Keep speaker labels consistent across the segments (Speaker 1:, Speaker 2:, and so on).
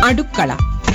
Speaker 1: അടുക്കള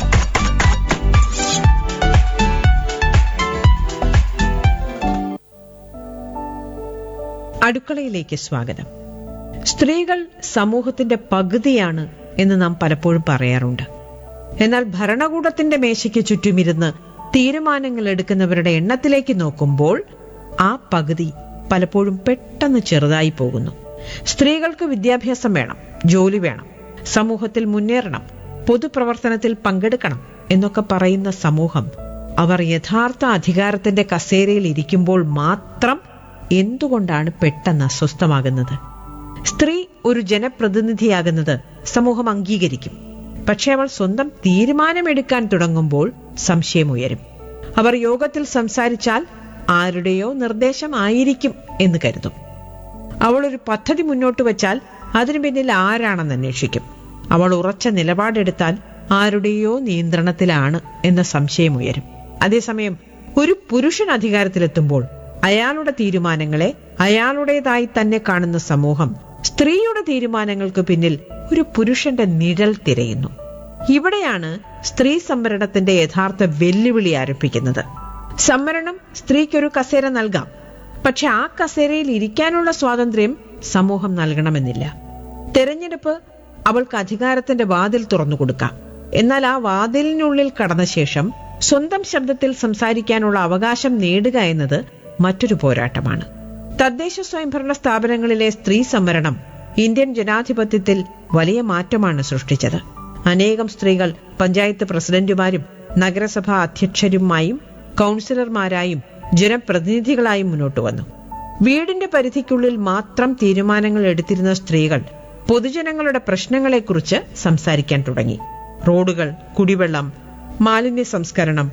Speaker 1: അടുക്കളയിലേക്ക് സ്വാഗതം സ്ത്രീകൾ സമൂഹത്തിന്റെ പകുതിയാണ് എന്ന് നാം പലപ്പോഴും പറയാറുണ്ട് എന്നാൽ ഭരണകൂടത്തിന്റെ മേശയ്ക്ക് ചുറ്റുമിരുന്ന് തീരുമാനങ്ങൾ എടുക്കുന്നവരുടെ എണ്ണത്തിലേക്ക് നോക്കുമ്പോൾ ആ പകുതി പലപ്പോഴും പെട്ടെന്ന് ചെറുതായി പോകുന്നു സ്ത്രീകൾക്ക് വിദ്യാഭ്യാസം വേണം ജോലി വേണം സമൂഹത്തിൽ മുന്നേറണം പൊതുപ്രവർത്തനത്തിൽ പങ്കെടുക്കണം എന്നൊക്കെ പറയുന്ന സമൂഹം അവർ യഥാർത്ഥ അധികാരത്തിന്റെ കസേരയിൽ ഇരിക്കുമ്പോൾ മാത്രം എന്തുകൊണ്ടാണ് പെട്ടെന്ന് അസ്വസ്ഥമാകുന്നത് സ്ത്രീ ഒരു ജനപ്രതിനിധിയാകുന്നത് സമൂഹം അംഗീകരിക്കും പക്ഷെ അവൾ സ്വന്തം തീരുമാനമെടുക്കാൻ തുടങ്ങുമ്പോൾ സംശയമുയരും അവർ യോഗത്തിൽ സംസാരിച്ചാൽ ആരുടെയോ നിർദ്ദേശമായിരിക്കും എന്ന് കരുതും അവൾ ഒരു പദ്ധതി മുന്നോട്ട് വച്ചാൽ അതിനു പിന്നിൽ ആരാണെന്ന് അന്വേഷിക്കും അവൾ ഉറച്ച നിലപാടെടുത്താൽ ആരുടെയോ നിയന്ത്രണത്തിലാണ് എന്ന സംശയമുയരും അതേസമയം ഒരു പുരുഷൻ അധികാരത്തിലെത്തുമ്പോൾ അയാളുടെ തീരുമാനങ്ങളെ അയാളുടേതായി തന്നെ കാണുന്ന സമൂഹം സ്ത്രീയുടെ തീരുമാനങ്ങൾക്ക് പിന്നിൽ ഒരു പുരുഷന്റെ നിഴൽ തിരയുന്നു ഇവിടെയാണ് സ്ത്രീ സംവരണത്തിന്റെ യഥാർത്ഥ വെല്ലുവിളി ആരംഭിക്കുന്നത് സംവരണം സ്ത്രീക്കൊരു കസേര നൽകാം പക്ഷെ ആ കസേരയിൽ ഇരിക്കാനുള്ള സ്വാതന്ത്ര്യം സമൂഹം നൽകണമെന്നില്ല തെരഞ്ഞെടുപ്പ് അവൾക്ക് അധികാരത്തിന്റെ വാതിൽ തുറന്നു കൊടുക്കാം എന്നാൽ ആ വാതിലിനുള്ളിൽ കടന്ന ശേഷം സ്വന്തം ശബ്ദത്തിൽ സംസാരിക്കാനുള്ള അവകാശം നേടുക എന്നത് മറ്റൊരു പോരാട്ടമാണ് തദ്ദേശ സ്വയംഭരണ സ്ഥാപനങ്ങളിലെ സ്ത്രീ സംവരണം ഇന്ത്യൻ ജനാധിപത്യത്തിൽ വലിയ മാറ്റമാണ് സൃഷ്ടിച്ചത് അനേകം സ്ത്രീകൾ പഞ്ചായത്ത് പ്രസിഡന്റുമാരും നഗരസഭാ അധ്യക്ഷരുമായും കൗൺസിലർമാരായും ജനപ്രതിനിധികളായും മുന്നോട്ട് വന്നു വീടിന്റെ പരിധിക്കുള്ളിൽ മാത്രം തീരുമാനങ്ങൾ എടുത്തിരുന്ന സ്ത്രീകൾ പൊതുജനങ്ങളുടെ പ്രശ്നങ്ങളെക്കുറിച്ച് സംസാരിക്കാൻ തുടങ്ങി റോഡുകൾ കുടിവെള്ളം മാലിന്യ സംസ്കരണം